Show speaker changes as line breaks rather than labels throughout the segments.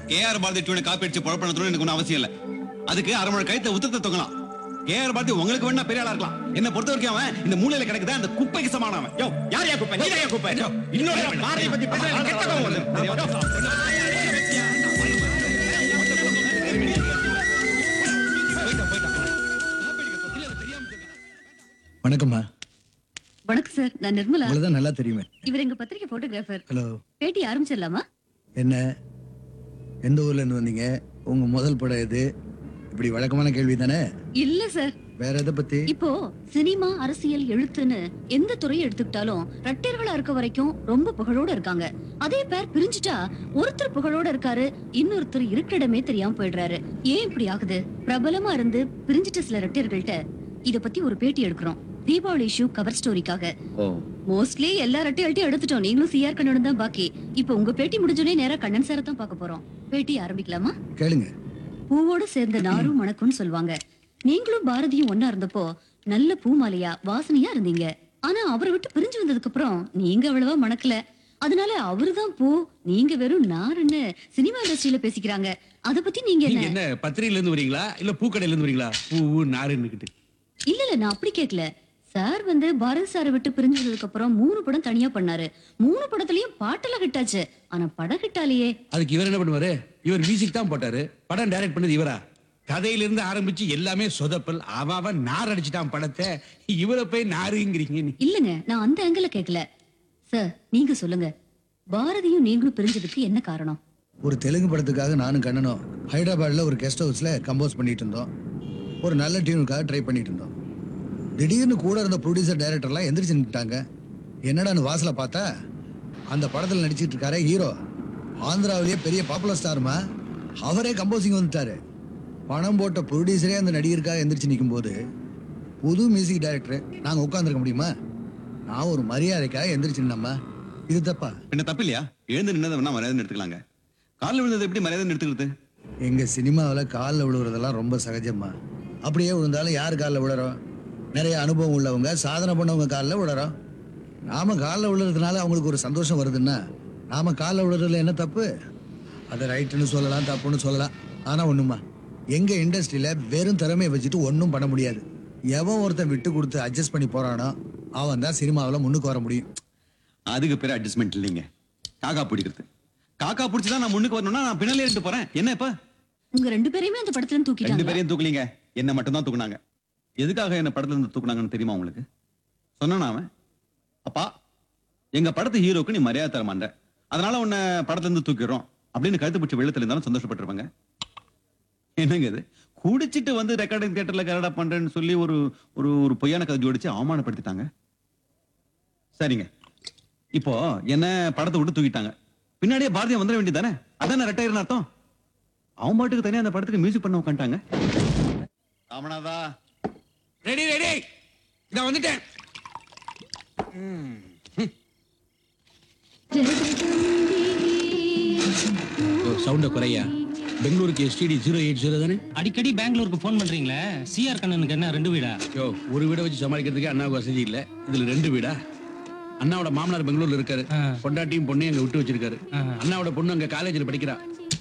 KR Bharathi டியூனை copy அடிச்சு புழப்பணத்தோட எனக்கு ஒன்றும் அவசியம் இல்லை அதுக்கு அரை மணி கயத்தை உத்தரத்தை தொங்கலாம் கேஆர் பாரதி உங்களுக்கு வேணா பெரிய ஆளா இருக்கலாம் என்ன பொறுத்த வரைக்கும் அவன் இந்த மூலையில கிடக்குதா அந்த குப்பைக்கு சமானவன்
யோ யார் யா குப்பை நீ யா குப்பை யோ, இன்னொரு பாரதியை பத்தி பேசுறது எனக்கு கெட்ட கோவம் வருது. யோ,
வணக்கம்மா
வணக்கம் சார் நான் நிர்மலா
உங்களை தான் நல்லா தெரியுமே
இவர் எங்க பத்திரிக்கை போட்டோகிராஃபர்
ஹலோ
பேட்டி ஆரம்பிச்சிடலாமா
என்ன எந்த ஊர்ல இருந்து வந்தீங்க உங்க முதல் படம் எது இப்படி வழக்கமான கேள்வி தானே
இல்ல சார்
வேற எதை பத்தி
இப்போ சினிமா அரசியல் எழுத்துன்னு எந்த துறையை எடுத்துக்கிட்டாலும் ரட்டையர்களா இருக்க வரைக்கும் ரொம்ப புகழோட இருக்காங்க அதே பேர் பிரிஞ்சுட்டா ஒருத்தர் புகழோட இருக்காரு இன்னொருத்தர் இருக்கிற இடமே தெரியாம போயிடுறாரு ஏன் இப்படி ஆகுது பிரபலமா இருந்து பிரிஞ்சிட்ட சில ரெட்டையர்கள்ட்ட இத பத்தி ஒரு பேட்டி எடுக்கிறோம் தீபாவளி இஷ்யூ கவர் ஸ்டோரிக்காக மோஸ்ட்லி எல்லா ரெட்டையாள்ட்டையும் எடுத்துட்டோம் நீங்களும் சிஆர் கண்ணன் தான் பாக்கி இப்போ உங்க பேட்டி முடிஞ்சோடனே நேரா கண்ணன் சாரை தான் பார்க்க போறோம் பேட்டி ஆரம்பிக்கலாமா
கேளுங்க
பூவோட சேர்ந்த நாரும் மணக்கும்னு சொல்லுவாங்க நீங்களும் பாரதியும் ஒன்னா இருந்தப்போ நல்ல பூ மாலையா வாசனையா இருந்தீங்க ஆனா அவரை விட்டு பிரிஞ்சு வந்ததுக்கு அப்புறம் நீங்க அவ்வளவா மணக்கல அதனால அவருதான் பூ நீங்க வெறும் நாருன்னு சினிமா இண்டஸ்ட்ரியில பேசிக்கிறாங்க அத பத்தி நீங்க
நீங்க
என்ன
என்ன பத்திரிகையில இருந்து வரீங்களா இல்ல பூக்கடையில இருந்து வரீங்களா பூ நாருன்னுகிட்டு
இல்ல இல்ல நான் அப்படி கேட்கல சார் வந்து பாரதி சாரை விட்டு பிரிஞ்சு வந்ததுக்கு அப்புறம் மூணு படம் தனியா பண்ணாரு மூணு படத்துலயும் பாட்டெல்லாம் ஹிட்டாச்சு ஆனா படம் ஹிட்டாலேயே
அதுக்கு இவர் என்ன பண்ணுவாரு இவர் மியூசிக் தான் போட்டாரு படம் டைரக்ட் பண்ணது இவரா கதையில இருந்து ஆரம்பிச்சு எல்லாமே சொதப்பல் அவ அவன் நார் அடிச்சிட்டான் படத்தை இவரை போய் நாருங்கிறீங்க நீ.
இல்லங்க நான் அந்த ஆங்கிள் கேட்கல சார் நீங்க சொல்லுங்க பாரதியும் நீங்களும் பிரிஞ்சதுக்கு என்ன காரணம்
ஒரு தெலுங்கு படத்துக்காக நானும் கண்ணனும் ஹைதராபாத்ல ஒரு கெஸ்ட் ஹவுஸ்ல கம்போஸ் பண்ணிட்டு இருந்தோம் ஒரு நல்ல டியூனுக்காக ட்ரை பண்ணிட்டு இருந்தோம் திடீர்னு கூட இருந்த ப்ரொடியூசர் டைரக்டர்லாம் எந்திரிச்சு நின்னுட்டாங்க என்னடான்னு வாசல பார்த்தா அந்த படத்துல நடிச்சிட்டு இருக்காரே ஹீரோ ஆந்திராவிலேயே பெரிய பாப்புலர் ஸ்டாருமா அவரே கம்போசிங் வந்துட்டாரு பணம் போட்ட ப்ரொடியூசரே அந்த நடிகருக்காக எந்திரிச்சு நிற்கும் போது புது மியூசிக் டைரக்டர் நாங்க உட்காந்துருக்க முடியுமா நான் ஒரு மரியாதைக்காக எந்திரிச்சு நின்னம்மா இது தப்பா
என்ன தப்பு இல்லையா எழுந்து நின்னதை வேணா மரியாதை எடுத்துக்கலாங்க காலில் விழுந்தது எப்படி மரியாதை எடுத்துக்கிறது
எங்க சினிமாவில் காலில் விழுவுறதெல்லாம் ரொம்ப சகஜம்மா அப்படியே விழுந்தாலும் யார் காலில் விழுறோம் நிறைய அனுபவம் உள்ளவங்க சாதனை பண்ணவங்க காலில் விழுறோம் நாம காலில் விழுறதுனால அவங்களுக்கு ஒரு சந்தோஷம் வருதுன்னா நாம காலில் விழுறதுல என்ன தப்பு அதை ரைட்டுன்னு சொல்லலாம் தப்புன்னு சொல்லலாம் ஆனா ஒண்ணுமா எங்க இண்டஸ்ட்ரியில வெறும் திறமையை வச்சுட்டு ஒன்றும் பண்ண முடியாது எவன் ஒருத்தன் விட்டு கொடுத்து அட்ஜஸ்ட் பண்ணி போறானோ அவன் தான் சினிமாவில் முன்னுக்கு வர முடியும்
அதுக்கு பேர் அட்ஜஸ்ட்மெண்ட் இல்லைங்க காக்கா பிடிக்கிறது காக்கா பிடிச்சதான் நான் முன்னுக்கு வரணும்னா நான் பின்னாலே இருந்து போறேன் என்ன இப்ப
உங்க ரெண்டு பேரையுமே அந்த படத்துல இருந்து
ரெண்டு
தூக்கிட்டாங்க
பேரையும் தூக்கலீங்க என்ன மட்டும் தான் தூக்குனாங்க எதுக்காக என்ன படத்துல இருந்து தூக்குனாங்கன்னு தெரியுமா உங்களுக்கு சொன்னானா அவன் அப்பா எங்க படத்து ஹீரோக்கு நீ மரியாதை தர மாட்ட அதனால உன்னை படத்துல இருந்து தூக்கிடுறோம் அப்படின்னு கழுத்து பிடிச்ச வெள்ளத்துல இருந்தாலும் சந்தோஷப்பட்டிருப்பாங்க என்னங்க இது குடிச்சிட்டு வந்து ரெக்கார்டிங் தியேட்டர்ல கரடா பண்றேன்னு சொல்லி ஒரு ஒரு ஒரு பொய்யான கதை ஜோடிச்சு அவமானப்படுத்திட்டாங்க சரிங்க இப்போ என்ன படத்தை விட்டு தூக்கிட்டாங்க பின்னாடியே பாரதியம் வந்துட வேண்டியதானே அதானே ரெட்டையர்னு அர்த்தம் அவன் பாட்டுக்கு தனியா அந்த படத்துக்கு மியூசிக் பண்ண உட்காந்துட்டாங்க ராமநாதா
ரெடி ரெடி நான் வந்துட்டேன் சவுண்ட குறையா பெங்களூருக்கு எஸ்டிடி ஜீரோ எயிட் ஜீரோ தானே
அடிக்கடி பெங்களூருக்கு ஃபோன் பண்றீங்களே சிஆர் கண்ணனுக்கு என்ன ரெண்டு வீடா
யோ ஒரு வீடை வச்சு சமாளிக்கிறதுக்கு அண்ணாவுக்கு வசதி இல்ல இதுல ரெண்டு வீடா அண்ணாவோட மாமனார் பெங்களூர்ல இருக்காரு
ஆ.
பொண்டாட்டியும் பொண்ணையும் அங்க விட்டு வச்சிருக்காரு
ஆ.
அண்ணாவோட பொண்ணு அங்க காலேஜ்ல படிக்கிறா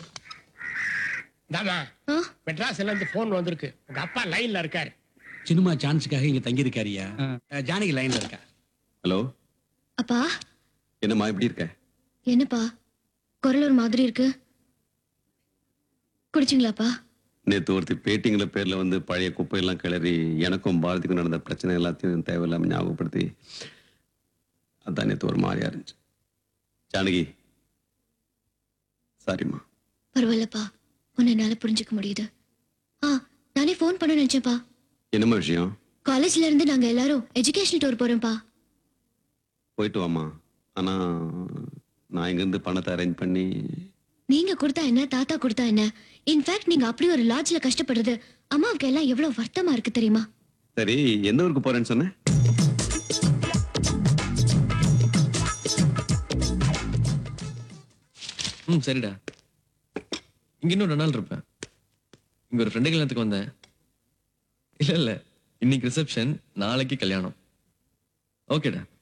தாமா மெட்ராஸ்ல இருந்து போன் வந்திருக்கு உங்க அப்பா லைன்ல இருக்காரு
சினிமா சான்ஸுக்காக இங்க தங்கி இருக்காருயா
ஆ.
ஜானகி லைன்ல இருக்கா
ஹலோ
அப்பா
என்னம்மா எப்படி இருக்க
என்னப்பா குரல் ஒரு மாதிரி இருக்கு குடிச்சிங்களாப்பா
நேத்து ஒருத்தி பேட்டிங்கிற பேர்ல வந்து பழைய குப்பையெல்லாம் கிளறி எனக்கும் பாரதிக்கும் நடந்த பிரச்சனை எல்லாத்தையும் தேவையில்லாம ஞாபகப்படுத்தி அதான் நேத்து ஒரு மாதிரியா இருந்துச்சு ஜானகி சாரிம்மா
பரவாயில்லப்பா உன்னை என்னால புரிஞ்சுக்க முடியுது ஆ நானே ஃபோன் பண்ண நினைச்சேன்ப்பா
என்னம்மா விஷயம்
காலேஜ்ல இருந்து நாங்க எல்லாரும் எஜுகேஷனல் டூர் போறோம்ப்பா
போயிட்டு வாம்மா ஆனா நான் இங்கிருந்து பணத்தை அரேஞ்ச் பண்ணி
நீங்க கொடுத்தா என்ன தாத்தா கொடுத்தா என்ன இன்ஃபேக்ட் நீங்க அப்படி ஒரு லாட்ஜ்ல கஷ்டப்படுறது அம்மாவுக்கு எல்லாம் எவ்வளவு வருத்தமா இருக்கு தெரியுமா
சரி எந்த ஊருக்கு போறேன்னு சொன்னேன்
ம் சரிடா இங்க இன்னும் ரெண்டு நாள் இருப்பேன் இங்க ஒரு ஃப்ரெண்டு கல்யாணத்துக்கு வந்தேன் இல்ல இல்ல இன்னைக்கு ரிசப்ஷன் நாளைக்கு கல்யாணம் ஓகேடா